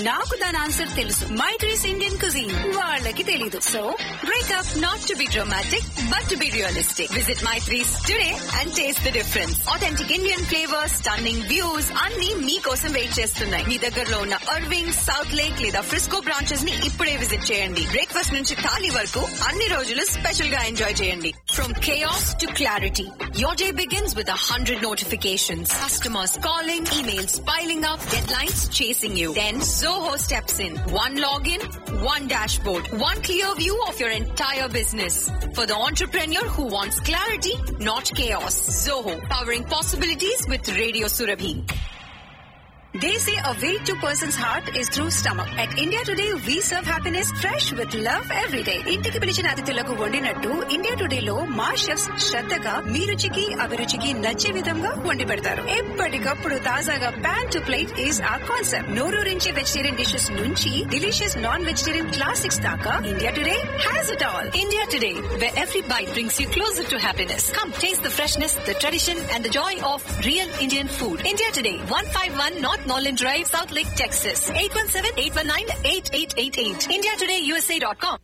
నాకు దాని ఆన్సర్ తెలుసు మై ట్రీస్ ఇండియన్ కుజీన్ వాళ్ళకి తెలీదు so breakup not to be dramatic but to be realistic visit my trees today and taste the difference authentic Indian flavours stunning views అన్ని మీకోసం wait చేస్తున్నాయి మీ దగ్గరలో ఉన్న అర్వింగ్ సౌత్ లేక్ లేదా Frisco branches ని ఇప్పుడే విజిట్ చేయండి బ్రేక్ఫాస్ట్ నుంచి థాలీ వరకు అన్ని రోజులు స్పెషల్ గా ఎంజాయ్ చేయండి from chaos to clarity your day begins with a hundred notifications customers calling emails piling up deadlines chasing you then zoho steps in one login one dashboard one clear view of your entire business for the entrepreneur who wants clarity not chaos zoho powering possibilities with radio surabhi They say a way to person's heart is through stomach. At India Today, we serve happiness fresh with love every day. ఇంటికి పిలిచిన అతిథులకు వండినట్టు India today లో మా chefs శ్రద్ధగా మీ రుచికి అభిరుచికి నచ్చే విధంగా వండి పెడతారు ఎప్పటికప్పుడు తాజాగా pan to plate is a concept నోరూరించే వెజిటేరియన్ డిషెస్ నుంచి డిలీషియస్ నాన్ వెజిటేరియన్ క్లాసిక్స్ దాకా India today has it all India today where every bite brings you closer to happiness. Come taste the freshness, the tradition, and the joy of real Indian food. India Today, 151 North Norland Drive, South Lake, Texas. 817-819-8888. IndiaTodayUSA.com.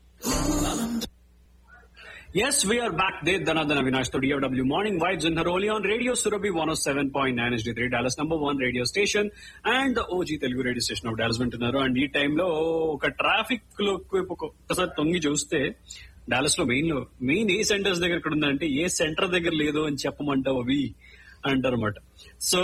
Yes, we are back. Dev Dhanadhan Avinash to DFW Morning Vibes in Haroli on Radio Surabhi 107.9 HD3 Dallas number one radio station and the OG Telugu radio station of Dallas వింటున్నారు and ఈ టైంలో ఒక traffic లో వైపు ఒక్కసారి తొంగి చూస్తే Dallas లో మెయిన్ లో మెయిన్ ఏ సెంటర్స్ దగ్గర ఇక్కడ ఉందంటే ఏ సెంటర్ దగ్గర లేదు అని చెప్పమంటావు అవి అంటారు అనమాట సో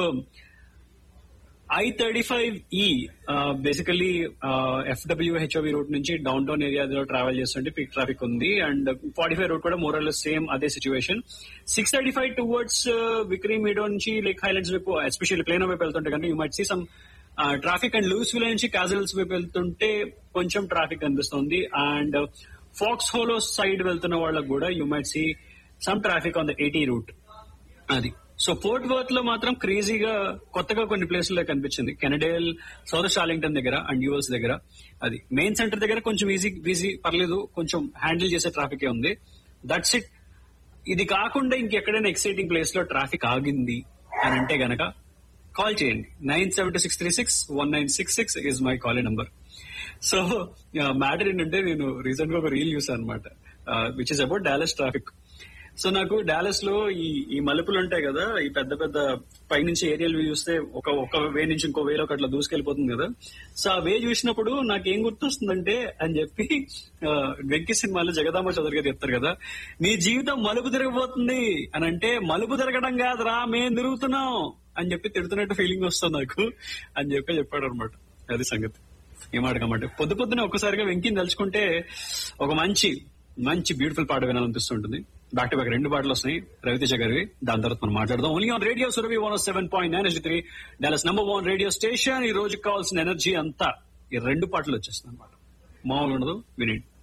ఐ థర్టీ ఫైవ్ ఈ బేసికలీ ఎఫ్డబ్ల్యూ హెచ్ఓవి రూట్ నుంచి డౌన్ టౌన్ ఏరియాలో ట్రావెల్ చేస్తుంటే పిక్ ట్రాఫిక్ ఉంది అండ్ ఫార్టీ ఫైవ్ రూట్ కూడా మోరల్ సేమ్ అదే situation six thirty five towards Vickery Meadow నుంచి లేక్ హైలాండ్స్ వైపు ఎస్పెషల్లీ ప్లేన్ వైపు వెళ్తుంటే కనుక you might see some traffic and Lewisville నుంచి క్యాజల్స్ వైపు వెళ్తుంటే కొంచెం ట్రాఫిక్ కనిపిస్తుంది అండ్ ఫాక్స్ హోలో సైడ్ వెళ్తున్న వాళ్ళకు కూడా you might see some traffic on the eighty route అది సో ఫోర్ట్ వర్త్ లో మాత్రం క్రేజీగా కొత్తగా కొన్ని ప్లేసుల్లో కనిపించింది కెనడేల్ సౌత్ షార్లింగ్టన్ దగ్గర అండ్ యూఎస్ దగ్గర అది మెయిన్ సెంటర్ దగ్గర కొంచెం ఈజీ ఈజీ పర్లేదు కొంచెం హ్యాండిల్ చేసే ట్రాఫిక్ ఉంది దట్స్ ఇట్ ఇది కాకుండా ఇంకెక్కడైనా ఎక్సైటింగ్ ప్లేస్ లో ట్రాఫిక్ ఆగింది అని అంటే గనక కాల్ చేయండి nine seven two six three six one nine six six is my call number so matter ఏంటంటే నేను రీసెంట్ గా ఒక రీల్ చూసాను అనమాట which is about Dallas traffic so నాకు డాలస్ లో ఈ ఈ మలుపులు ఉంటాయి కదా ఈ పెద్ద పెద్ద పైనుంచి ఏరియల్ వ్యూ చూస్తే ఒక ఒక వే నుంచి ఇంకో వేలోకి అట్లా దూసుకెళ్లిపోతుంది కదా సో ఆ వే చూసినప్పుడు నాకేం గుర్తొస్తుందంటే అని చెప్పి ఆ, వెంకీ సినిమాలో జగదాంబ చౌదరి గారు చెప్తారు కదా నీ జీవితం మలుపు తిరగబోతుంది అని అంటే మలుపు తిరగడం కాదురా మేం తిరుగుతున్నాం అని చెప్పి తిడుతున్నట్టు ఫీలింగ్ వస్తుంది నాకు అని చెప్పి చెప్పాడు అనమాట అది సంగతి ఏమాడకమాట పొద్దు పొద్దున ఒక్కసారిగా వెంకిని తలుచుకుంటే ఒక మంచి మంచి బ్యూటిఫుల్ పాట వినాలనిపిస్తుంటుంది బ్యాక్ టు బ్యాక్ రెండు పాటలు వస్తున్నాయి రవితేజ గారి దాని తర్వాత మనం మాట్లాడదాం only on radio Surabhi one seven point nine three Dallas number one radio station ఈ రోజు కావాల్సిన ఎనర్జీ అంతా ఈ రెండు పాటలు వచ్చేస్తుంది అనమాట మామూలు ఉండదు వినండి